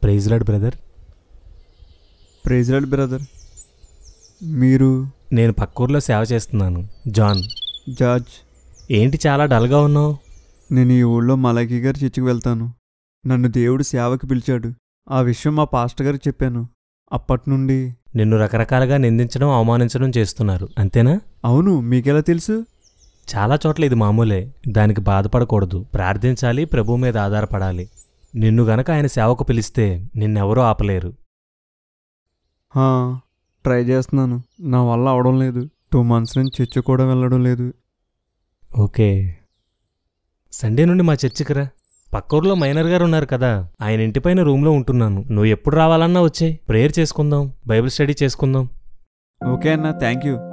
praise lord brother praise lord brother మీరు నేను పక్కూర్లో సేవ చేస్తున్నాను జాన్ జార్జ్ ఏంటి చాలా డల్గా ఉన్నావు నేను ఈ ఊళ్ళో మలాఖీ గారి చర్చికి వెళ్తాను నన్ను దేవుడు సేవకి పిలిచాడు ఆ విషయం మా పాస్టర్ గారికి చెప్పాను అప్పటి నుండి నిన్ను రకరకాలుగా నిందించడం అవమానించడం చేస్తున్నారు అంతేనా అవును మీకెలా తెలుసు చాలా చోట్ల ఇది మామూలే దానికి బాధపడకూడదు ప్రార్థించాలి ప్రభు మీద ఆధారపడాలి నిన్ను గనక ఆయన సేవకు పిలిస్తే నిన్నెవరూ ఆపలేరు హా, ట్రై చేస్తున్నాను నా వల్ల అవడం లేదు టూ మంత్స్ నుంచి చర్చి కూడా వెళ్ళడం లేదు ఓకే సండే నుండి మా చర్చికి రా పక్క ఊర్లో మైనర్ గారు ఉన్నారు కదా ఆయన ఇంటిపైన రూమ్లో ఉంటున్నాను నువ్వు ఎప్పుడు రావాలన్నా వచ్చే ప్రేయర్ చేసుకుందాం బైబిల్ స్టడీ చేసుకుందాం ఓకే అన్న థ్యాంక్ యూ